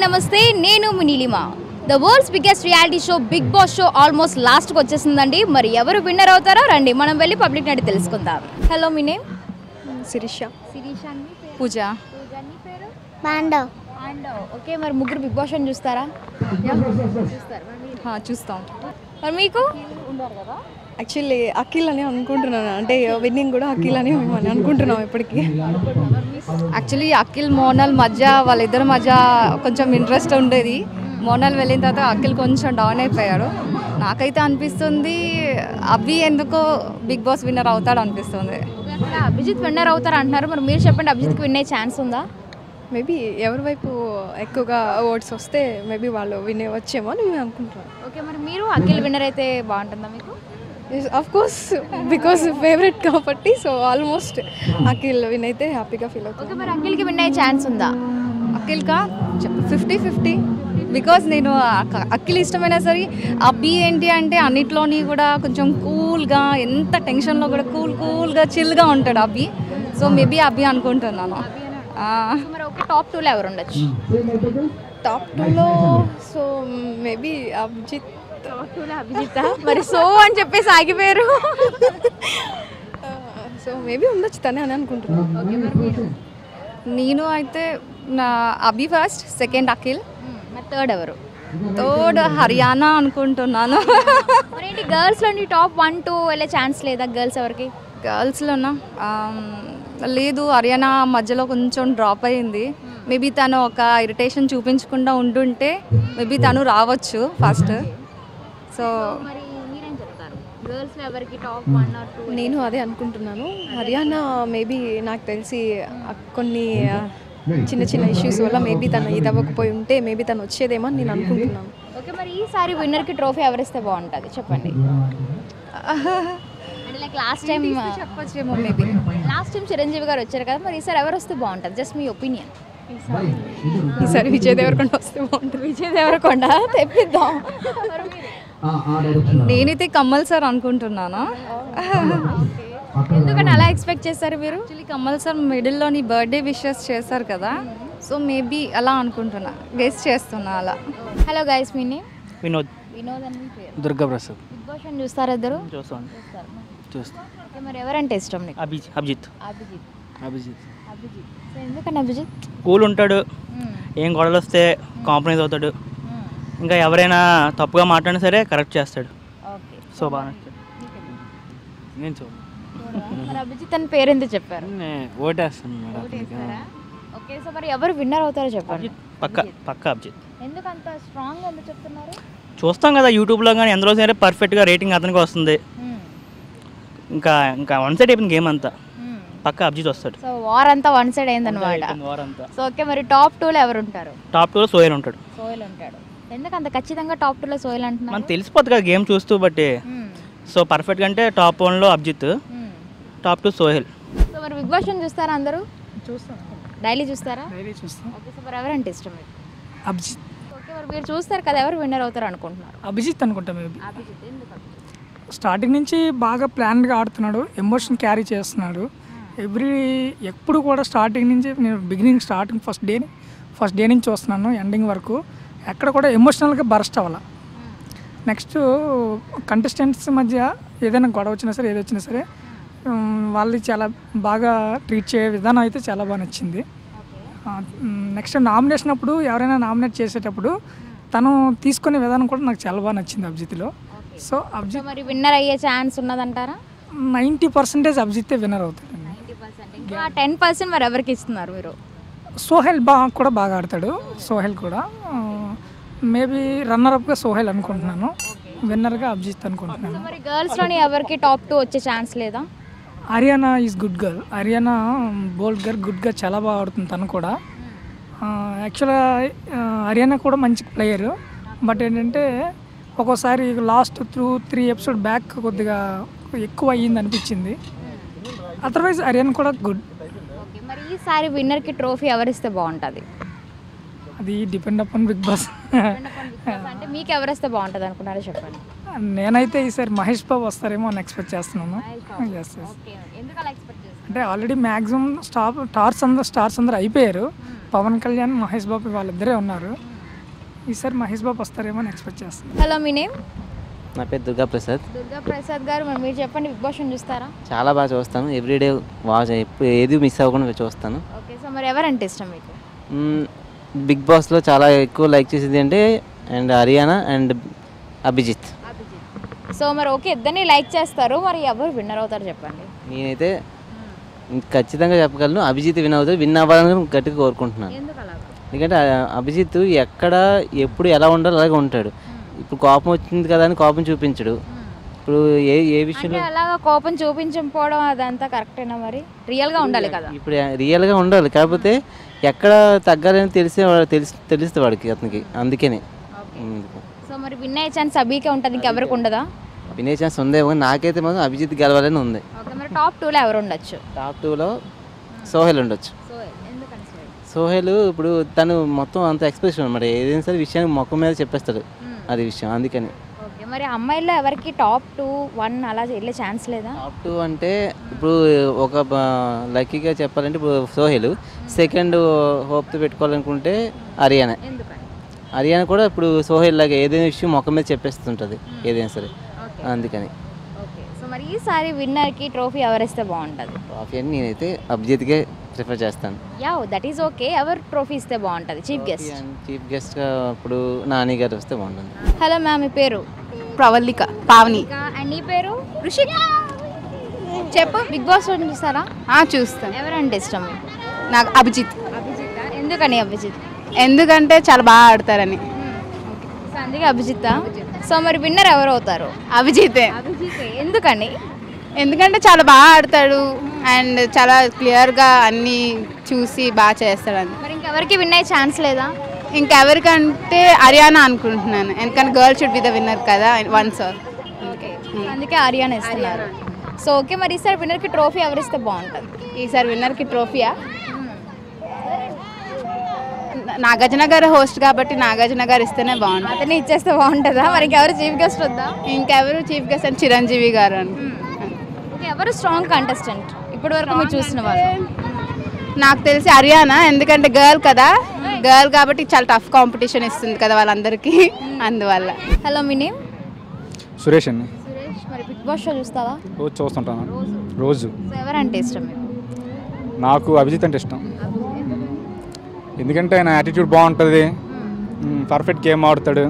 నమస్తే నేను మీ Neelima the world's biggest reality show Bigg Boss show almost లాస్ట్కి వచ్చేసిందండి మరి ఎవరు విన్నర్ అవుతారో రండి మనం వెళ్ళి పబ్లిక్ నడి తెలుసుకుందాం హలో మీ name Sirisha Sirisha Pooja Mandav and okay మరి ముగ్గురు బిగ్ బాస్ షోని చూస్తారా హా, చూస్తాం మరి మీకు యాక్చువల్లీ అఖిల్ అని అనుకుంటున్నాను అంటే విన్నింగ్ కూడా అఖిల్ అని మేము అని అనుకుంటున్నాం ఇప్పటికీ యాక్చువల్లీ అఖిల్ మోనల్ మధ్య వాళ్ళిద్దరి మధ్య కొంచెం ఇంట్రెస్ట్ ఉండేది మోనల్ వెళ్ళిన తర్వాత అఖిల్ కొంచెం డౌన్ అయిపోయాడు నాకైతే అనిపిస్తుంది అభి ఎందుకో బిగ్ బాస్ విన్నర్ అవుతాడు అనిపిస్తుంది అసలు అభిజిత్ విన్నర్ అవుతారు అంటున్నారు మరి మీరు చెప్పండి అభిజిత్కి విన్నే ఛాన్స్ ఉందా మేబీ ఎవరి వైపు ఎక్కువగా ఓట్స్ వస్తే మేబీ వాళ్ళు వినే వచ్చేమో అని మేము అనుకుంటున్నాం ఓకే మరి మీరు అఖిల్ విన్నర్ అయితే బాగుంటుందా మీకు అఫ్ కోర్స్ బికాస్ ఫేవరెట్ కాబట్టి సో ఆల్మోస్ట్ అఖిల్ విన్ అయితే హ్యాపీగా ఫీల్ అవుతుంది ఓకే మరి అఖిల్కి విన్ అయ్యే ఛాన్స్ ఉందా అఖిల్కా ఫిఫ్టీ ఫిఫ్టీ బికాజ్ నేను అక- అఖిల్ ఇష్టమైనా సరే అబ్బి ఏంటి అంటే అన్నిట్లోని కూడా కొంచెం కూల్గా ఎంత టెన్షన్లో కూడా కూల్ కూల్గా చిల్గా ఉంటాడు అబ్బి సో మేబీ అబ్బి అనుకుంటున్నాను మరి ఒక టాప్ టూలో ఎవరు ఉండొచ్చు టాప్ టూలో సో మేబీ అభిజిత్ టాప్ టూలో అభిజిత్ మరి సో అని చెప్పేసి ఆగిపోయారు సో మేబీ ఉండొచ్చు తనే అని అనుకుంటున్నాను ఓకే మరి మీరు నేను అయితే నా అభి ఫస్ట్ సెకండ్ అఖిల్ మరి థర్డ్ ఎవరు థర్డ్ హర్యానా అనుకుంటున్నాను మరి ఏంటి గర్ల్స్లోని టాప్ వన్ టూ వెళ్ళే ఛాన్స్ లేదా గర్ల్స్ ఎవరికి గర్ల్స్లోనా లేదు హర్యానా మధ్యలో కొంచెం డ్రాప్ అయ్యింది మేబీ తను ఒక ఇరిటేషన్ చూపించకుండా ఉండుంటే మేబీ తను రావచ్చు ఫస్ట్ సో మరి మీరేం చెప్తారు గర్ల్స్లో ఎవరికి టాప్ వన్ ఆర్ టూ నేను అదే అనుకుంటున్నాను హర్యానా మేబీ నాకు తెలిసి ఆ కొన్ని ఆ, చిన్న చిన్న ఇష్యూస్ వల్ల మేబీ తను ఇది అవ్వకపోయి ఉంటే మేబీ తను వచ్చేదేమో అని నేను అనుకుంటున్నాను ఓకే మరి ఈసారి విన్నర్కి ట్రోఫీ ఎవరిస్తే బాగుంటుంది చెప్పండి అంటే లైక్ లాస్ట్ టైం చెప్పచ్చేమో maybe last time Chiranjeevi garu వచ్చారు కదా మరి ఈసారి ఎవరు వస్తే బాగుంటుంది జస్ట్ మీ ఒపీనియన్ ఈసారి విజయ్ దేవరకొండ వస్తే బాగుంటుంది విజయ్ దేవరకొండ తెప్పిద్దాం నేనైతే కమల్ సార్ అనుకుంటున్నాను ఎందుకని అలా ఎక్స్పెక్ట్ చేస్తారు మీరు యాక్చువల్లీ కమల్ సార్ మిడిల్లోని బర్త్డే విషెస్ చేశారు కదా సో మేబీ అలా అనుకుంటున్నా గెస్ట్ చేస్తున్నా అలా హలో గైస్ మీ నేమ్ వినోద్ వినోద్ అని మీ పేరు దుర్గా ప్రసాద్ బిగ్ బాస్ షోని చూస్తారా ఇద్దరు చూస్తాను చూస్తారు చూస్తాను ఓకే మరి ఎవరంటే ఇష్టం నీకు అభి అభిజిత్ అభిజిత్ అభిజిత్ అభిజిత్ సో ఎందుకని అభిజిత్ కూల్ ఉంటాడు ఏం గొడవలు వస్తే కాంప్రమైజ్ అవుతాడు ఇంకా ఎవరైనా తప్పుగా మాట్లాడినా సరే కరెక్ట్ చేస్తాడు ఓకే సో బాగా నచ్చాడు నేను చూడు మరి అభిజిత్ అని పేరు ఎందుకు చెప్పారు నేను ఓటేస్తాను మేడం అతనికి. ఓకే సో మరి ఎవరు విన్నర్ అవుతారో చెప్పండి పక్క పక్క అభిజిత్ ఎందుకు అంత స్ట్రాంగ్ ఎందుకు చెప్తున్నారు చూస్తాం కదా యూట్యూబ్లో కానీ ఎందులో సరే పర్ఫెక్ట్గా రేటింగ్ అతనికి వస్తుంది ఇంకా ఇంకా వన్ సైడ్ అయిపోయింది గేమ్ అంతా పక్క అభిజిత్ వస్తాడు సో వార్ అంతా వన్ సైడ్ అయిందనమాట వార్ అంతా సో ఓకే మరి టాప్ టూలో ఎవరు ఉంటారు టాప్ టూలో సోయల్ ఉంటాడు సోయల్ ఉంటాడు ఎందుకు అంత ఖచ్చితంగా టాప్ టూలో సోయల్ అంటున్నారు మనకు తెలిసిపోతుంది కదా గేమ్ చూస్తూ బట్టి మ్మ్. సో పర్ఫెక్ట్గా అంటే టాప్ వన్లో అభిజిత్ మ్మ్. టాప్ టూ సోహెల్ సో మరి బిగ్ బాస్ చూస్తారా అందరూ చూస్తాం డైలీ చూస్తారా డైలీ చూస్తాం ఓకే సో మరి ఎవరంటే ఇష్టం మీకు అభిజిత్ ఓకే మరి మీరు చూస్తారు కదా ఎవరు విన్నర్ అవుతారు అనుకుంటున్నారు అభిజిత్ అనుకుంటా మేబీ అభిజిత్ ఎందుకు అభిజిత్ స్టార్టింగ్ నుంచి బాగా ప్లాన్గా ఆడుతున్నాడు ఎమోషన్ క్యారీ చేస్తున్నాడు ఎవ్రీ ఎప్పుడు కూడా స్టార్టింగ్ నుంచి నేను beginning starting first day first day నుంచి చూస్తున్నాను ఎండింగ్ వరకు ఎక్కడ కూడా ఎమోషనల్గా బరస్ట్ అవ్వాల నెక్స్ట్ కంటెస్టెంట్స్ మధ్య ఏదైనా గొడవ వచ్చినా సరే ఏది వచ్చినా సరే ఉమ్, వాళ్ళు చాలా బాగా ట్రీట్ చేయ విధానం అయితే చాలా బాగా నచ్చింది నెక్స్ట్ నామినేషన్ అప్పుడు ఎవరైనా నామినేట్ చేసేటప్పుడు తను తీసుకునే విధానం కూడా నాకు చాలా బాగా నచ్చింది అభిజిత్లో సో సో అభిజిత్ మరి విన్నర్ అయ్యే ఛాన్స్ ఉన్నదంటారా నైంటీ పర్సెంటేజ్ అభిజిత్తే విన్నర్ అవుతాడండి ఇంకా టెన్ పర్సెంట్ మరి ఎవరికి ఇస్తున్నారు మీరు సోహెల్ బాగా కూడా బాగా ఆడతాడు సోహెల్ కూడా మేబీ రన్నర్అప్గా సోహెల్ అనుకుంటున్నాను విన్నర్గా అభిజిత్ అనుకుంటున్నాను మరి గర్ల్స్లోని ఎవరికి టాప్ టూ వచ్చే ఛాన్స్ లేదా Ariyana is good girl Ariyana bold girl గుడ్గా చాలా బాగా ఆడుతుంది తను కూడా యాక్చువల్గా హర్యానా కూడా మంచి ప్లేయర్ బట్ ఏంటంటే ఒక్కోసారి last two three episode back కొద్దిగా ఎక్కువ అయ్యింది అనిపించింది అదర్వైజ్ హర్యానా కూడా గుడ్ ఓకే మరి ఈసారి విన్నర్కి ట్రోఫీ ఎవరిస్తే బాగుంటుంది అది డిపెండ్ అపాన్ బిగ్ బాస్ అంటే మీకు ఎవరిస్తే బాగుంటుంది అనుకున్నారో చెప్పండి నేనైతే ఈసారి మహేష్ బాబు వస్తారేమో అని ఎక్స్పెక్ట్ చేస్తున్నాను ఎస్ ఎస్ ఓకే ఎందుకు అలా ఎక్స్పెక్ట్ చేస్తారు అంటే ఆల్రెడీ మ్యాక్సిమం స్టార్ స్టార్స్ అందరూ స్టార్స్ అందరూ అయిపోయారు పవన్ కళ్యాణ్ మహేష్ బాబు వాళ్ళిద్దరే ఉన్నారు ఈసారి మహేష్ బాబు వస్తారేమో అని ఎక్స్పెక్ట్ చేస్తాను హలో మీ నేమ్ నా పేరు దుర్గా ప్రసాద్ దుర్గా ప్రసాద్ గారు మరి మీరు చెప్పండి బిగ్ బాస్ చూస్తారా చాలా బాగా చూస్తాను ఎవ్రీడే వాచ్ ఎప్పుడు ఏది మిస్ అవ్వకుండా చూస్తాను ఓకే సో మరి ఎవరంటే ఇష్టం మీకు మ్మ్, బిగ్ బాస్లో చాలా ఎక్కువ లైక్ చేసేది అంటే and Ariyana and Abhijeet so మరి ఓకే ఇద్దరిని లైక్ చేస్తారు మరి ఎవరు విన్నర్ అవుతారు చెప్పండి నేనైతే ఖచ్చితంగా చెప్పగలను అభిజిత్ విన్ అవుతుంది విన్ అవ్వాలని గట్టిగా కోరుకుంటున్నాను ఎందుకు అలాగా ఎందుకంటే ఆ అభిజిత్ ఎక్కడ ఎప్పుడు ఎలా ఉండాలో అలాగే ఉంటాడు ఇప్పుడు కోపం వచ్చింది కదా అని కోపం చూపించడు ఇప్పుడు ఏ ఏ విషయంలో అంటే అలాగా కోపం చూపించకపోవడం అదంతా కరెక్టేనా మరి రియల్గా ఉండాలి కదా ఇప్పుడు రియల్గా ఉండాలి కాకపోతే ఎక్కడ తగ్గాలని తెలిసే వాడు తెలిసి తెలుస్తుంది వాడికి అతనికి అందుకనే ఉమ్. సో మరి విన్ అయ్యే ఛాన్స్ అభికే ఉంటుంది ఇంకెవరికి ఉండదా వినే ఛాన్స్ ఉందేమో కానీ నాకైతే మాత్రం అభిజిత్ గెలవాలని ఉంది ఓకే మరి టాప్ టూలో ఎవరు ఉండొచ్చు టాప్ టూలో సోహెల్ ఉండొచ్చు సో ఎందుకని సోహెల్ ఇప్పుడు తను మొత్తం అంత ఎక్స్ప్రెషన్ మరి ఏదైనా సరే విషయాన్ని మొక్క మీద చెప్పేస్తాడు అది విషయం అందుకని ఓకే మరి అమ్మాయిల్లో ఎవరికి టాప్ టూ వన్ అలా వెళ్ళే ఛాన్స్ లేదా టాప్ టూ అంటే ఇప్పుడు ఒక లక్కీగా చెప్పాలంటే ఇప్పుడు సోహెల్ సెకండ్ హోప్తో పెట్టుకోవాలనుకుంటే హరియానా ఎందుకని హరియానా కూడా ఇప్పుడు సోహెల్ లాగా ఏదైనా విషయం మొక్క మీద చెప్పేస్తుంటుంది ఏదైనా సరే అందుకని ఓకే సో మరి ఈసారి విన్నర్కి ట్రోఫీ ఎవరిస్తే బాగుంటుంది ట్రాఫీ అని నేనైతే అభిజిత్కే ప్రిఫర్ చేస్తాను యా దట్ ఈస్ ఓకే ఎవరు ట్రోఫీ ఇస్తే బాగుంటుంది చీఫ్ గెస్ట్ చీఫ్ గెస్ట్గా ఇప్పుడు నాని గారు వస్తే బాగుంటుంది హలో మ్యామ్ మీ పేరు ప్రవల్లిక పావని అండ్ నీ పేరు ఋషిక్ చెప్పు బిగ్ బాస్ రోజు చూస్తారా చూస్తాను ఎవరంటే ఇష్టం మీకు నాకు అభిజిత్ అభిజిత్ ఎందుకని అభిజిత్ ఎందుకంటే చాలా బాగా ఆడతారని సో అందుకే అభిజిత్ సో మరి విన్నర్ ఎవరు అవుతారు అభిజితే అభిజిత్ ఎందుకని ఎందుకంటే చాలా బాగా ఆడతాడు అండ్ చాలా క్లియర్గా అన్నీ చూసి బాగా చేస్తాడు మరి ఇంకెవరికి విన్ అయ్యే ఛాన్స్ లేదా ఇంకెవరికంటే హర్యానా అనుకుంటున్నాను ఎందుకంటే girl should be the winner కదా వన్ సార్ ఓకే అందుకే ఆర్యానా ఇస్తున్నారు సో ఓకే మరి ఈసారి విన్నర్కి ట్రోఫీ ఎవరిస్తే బాగుంటుంది ఈసారి విన్నర్కి ట్రోఫియా నాగార్జున గారు హోస్ట్ కాబట్టి నాగార్జున గారు ఇస్తేనే బాగుంటుంది అతన్ని ఇచ్చేస్తే బాగుంటుందా మరి ఇంకెవరు చీఫ్ గెస్ట్ వద్దా ఇంకెవరు చీఫ్ గెస్ట్ అని చిరంజీవి గారు అని ఓకే ఎవరు స్ట్రాంగ్ కంటెస్టెంట్ ఇప్పటి వరకు మీరు చూసిన వాళ్ళు నాకు తెలిసి హర్యానా ఎందుకంటే గర్ల్ కదా గర్ల్ కాబట్టి చాలా టఫ్ కాంపిటీషన్ ఇస్తుంది కదా వాళ్ళందరికీ అందువల్ల హలో మీ నేమ్ సురేష్ అండి సురేష్ మరి బిగ్ బాస్ షో చూస్తావా రోజు చూస్తుంటాను రోజు సో ఎవరంటే ఇష్టం మీకు నాకు అభిజిత్ అంటే ఇష్టం ఎందుకంటే ఆయన యాటిట్యూడ్ బాగుంటుంది పర్ఫెక్ట్ గేమ్ ఆడుతాడు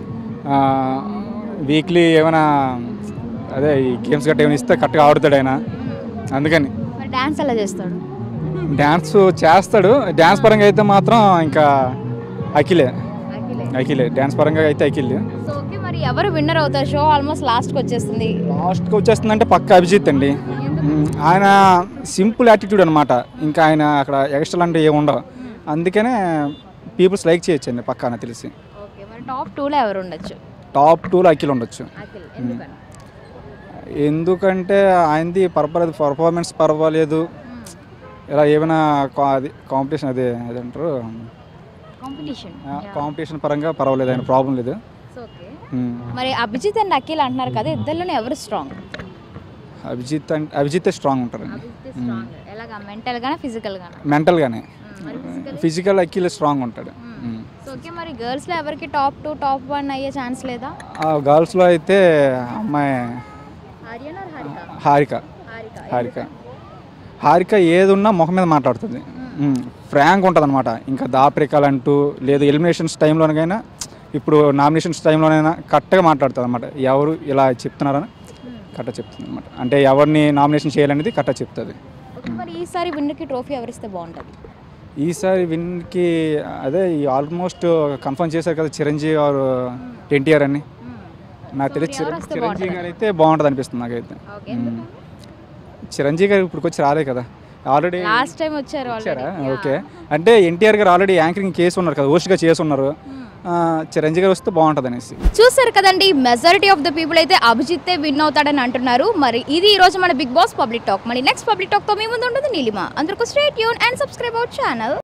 వీక్లీ ఏమైనా అదే ఈ గేమ్స్ గట్రా ఏమైనా ఇస్తే కరెక్ట్గా ఆడుతాడు ఆయన అందుకని మరి డాన్స్ ఎలా చేస్తాడు డ్యాన్స్ చేస్తాడు డ్యాన్స్ పరంగా అయితే మాత్రం ఇంకా అఖిలే అఖిలే డ్యాన్స్ పరంగా అయితే అఖిలే సో ఓకే మరి ఎవరు విన్నర్ అవుతారు షో ఆల్మోస్ట్ లాస్ట్కి వచ్చేస్తుంది లాస్ట్కి వచ్చేస్తుందంటే పక్క అభిజిత్ అండి మ్మ్. ఆయన సింపుల్ యాటిట్యూడ్ అనమాట ఇంకా ఆయన అక్కడ ఎక్స్ట్రా అంటే ఏమి ఉండవు అందుకనే పీపుల్స్ లైక్ చేయొచ్చు అండి పక్కా నాకు తెలిసి ఓకే మరి టాప్ టూలో ఎవరు ఉండొచ్చు టాప్ టూలో అఖిల్ ఉండొచ్చు అఖిల్ ఎందుకని ఎందుకంటే ఆయనది పర్వాలేదు పర్ఫార్మెన్స్ పర్వాలేదు ఇలా ఏమైనా కా- అది కాంపిటీషన్ అదే అదంటారు కాంపిటీషన్ కాంపిటీషన్ పరంగా పర్వాలేదు ఆయన ప్రాబ్లం లేదు సో ఓకే మ్మ్. మరి అభిజిత్ అండ్ అఖిల్ అంటున్నారు కదా ఇద్దరిలోనే ఎవరు స్ట్రాంగ్ అభిజిత్ అంటే అభిజిత్ స్ట్రాంగ్ ఉంటారండి స్ట్రాంగ్ ఎలాగా మెంటల్ గానా ఫిజికల్ గానా మెంటల్గానే ఫిజికల్ అఖిల్ స్ట్రాంగ్ ఉంటాడు మ్మ్. సో ఓకే మరి గర్ల్స్ లో ఎవరికి టాప్ టూ టాప్ వన్ అయ్యే ఛాన్స్ లేదా ఆ గర్ల్స్లో అయితే అమ్మాయి ఆర్యన్ ఆర్ హారిక హారిక హారిక హారిక హారిక ఏది ఉన్నా ముఖం మీద మాట్లాడుతుంది ఫ్రాంక్ ఉంటుంది అనమాట ఇంకా దాపరికాలంటూ లేదు ఎలిమినేషన్స్ టైంలోనైనా ఇప్పుడు నామినేషన్స్ టైంలోనైనా కరెక్ట్గా మాట్లాడుతుంది అనమాట ఎవరు ఇలా చెప్తున్నారని కరెక్ట్గా చెప్తుంది అనమాట అంటే ఎవరిని నామినేషన్ చేయాలనేది కరెక్ట్గా చెప్తుంది ఓకే మరి ఈసారి విన్నర్కి ట్రోఫీ ఎవరిస్తే బాగుంటుంది ఈసారి విన్కి అదే ఈ ఆల్మోస్ట్ కన్ఫర్మ్ చేశారు కదా చిరంజీవి గారు ఎన్టీఆర్ అని నాకు తెలిసి చిర- చిరంజీవి గారు అయితే బాగుంటుంది అనిపిస్తుంది నాకైతే ఓకే మ్మ్. చిరంజీవి గారు ఇప్పుడు వచ్చి రాలే కదా ఆల్రెడీ లాస్ట్ టైం వచ్చారు వచ్చారా ఆల్రెడీ ఓకే అంటే ఎన్టీఆర్ గారు ఆల్రెడీ యాంకరింగ్ చేసి ఉన్నారు కదా హోస్ట్గా చేసి ఉన్నారు ఆ, చిరంజీవి గారు వస్తే బాగుంటుంది అనేసి చూసారు కదండి మెజారిటీ ఆఫ్ ద పీపుల్ అయితే అభిజిత్తే విన్ అవుతాడని అంటున్నారు మరి ఇది ఈ రోజు మన బిగ్ బాస్ పబ్లిక్ టాక్ మరి నెక్స్ట్ పబ్లిక్ టాక్ తో మీ ముందు ఉంటుంది నీలిమ అందరికీ స్ట్రేట్ యూన్ అండ్ సబ్స్క్రైబ్ అవర్ ఛానల్